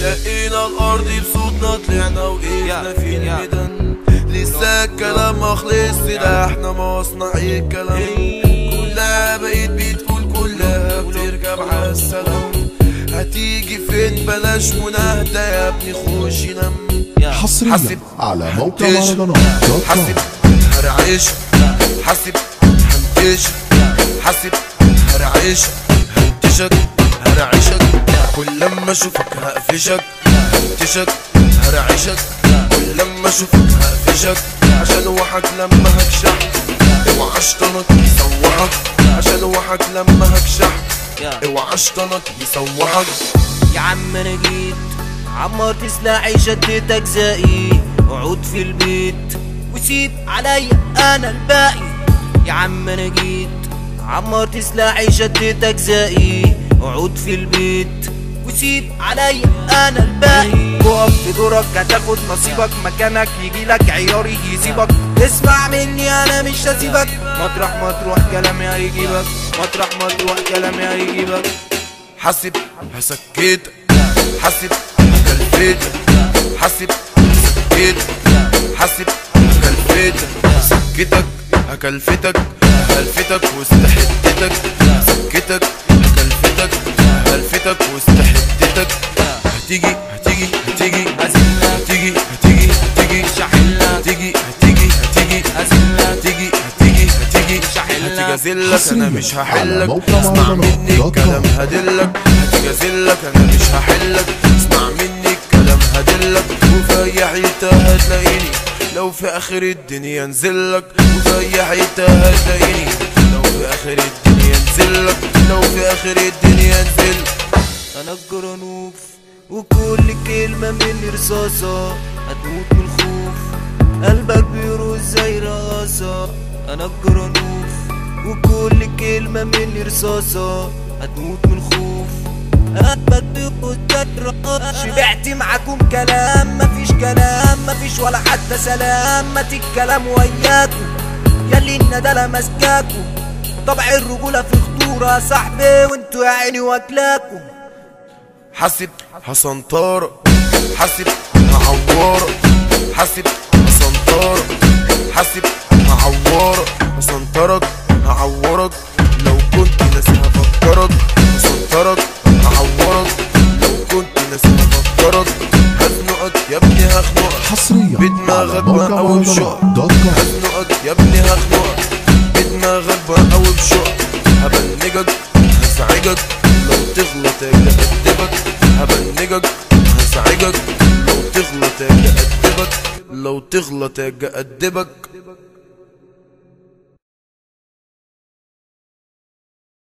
شقينا الارض بصوتنا طلعنا وقفنا في الميدان لسه الكلام ما خلص ده احنا مصنع الكلام كلها بقيت بتقول كلها بتركب عالسلام هتيجي فين بلاش مناهدة يا ابني خش نام حصريا حسب على موقع هنتش مهرجانات دوت حسب كوم هرعيش حسب هنتش حسب هرعيش هنتشك هرعيشك كل لما اشوفك هقفشك هنتشك هرعيشك كل لما اشوفك هقفشك عشان وحك لما هكشح اوعى اشطنك يسوحك عشان وحك لما هكشح اوعى اشطنك يسوحك يا عم انا جيت عمرت سلاحي شديتك زقي اقعد في البيت وسيب عليا انا الباقي يا عم انا جيت عمرت سلاحي شديتك زقي اقعد في البيت وسيب عليا انا الباقي تقف في دورك هتاخد نصيبك مكانك يجيلك عياري يسيبك اسمع مني انا مش هسيبك مطرح ما تروح كلامي هيجيبك مطرح ما تروح كلامي هيجيبك حاسب هسكتك حاسب هكلفتك حاسب هسكتك حاسب هكلفتك سكتك هكلفتك هلفتك وسط حتتك سكتك هكلفتك هلفتك وسط حتتك هتيجي هتيجي هتيجي هتيجي هتيجي هتيجي شحلك هتيجي هتيجي هتيجي أزلك هتيجي هتيجي هتيجي شحلك. هتيجي ازلك انا مش على هحلك موقع اسمع مهرجانات مني دوت الكلام كوم. هدلك هتيجي ازلك انا مش هحلك اسمع مني الكلام هدلك وفي اي حته هتلاقيني لو في اخر الدنيا انزلك وفي اي حته هتلاقيني لو في اخر الدنيا انزلك لو في اخر الدنيا انزل انا الجرنوف وكل كلمة مني رصاصة هتموت من الخوف قلبك بيروح زي رقاصة انا الجرنوف وكل كلمة مني رصاصة هتموت من الخوف قلبك بيروح زي رقاصة شبعت معاكم كلام مفيش كلام مفيش ولا حتى سلام مات الكلام وياكم ياللي الندالة ماسكاكم طبع الرجولة في خطورة يا صاحبي وانتوا يا عيني واكلاكم حاسب هسنطارة حاسب هعورة حاسب هسنطارة حاسب هعورة هسنطرك هعورك لو كنت ناسي هفكرك هسنطرك هعورك لو كنت ناسي هفكرك هزنقك يا ابني هخنقك حصريا على بدماغك موقع بقى وبشقك مهرجانات دوت كوم هزنقك يا ابني هخنقك بدماغك بقى وبشقك هبنجك هزعجك لو تغلط اجي ادبك هبنجك هزعجك لو تغلط اجي ادبك لو تغلط اجي ادبك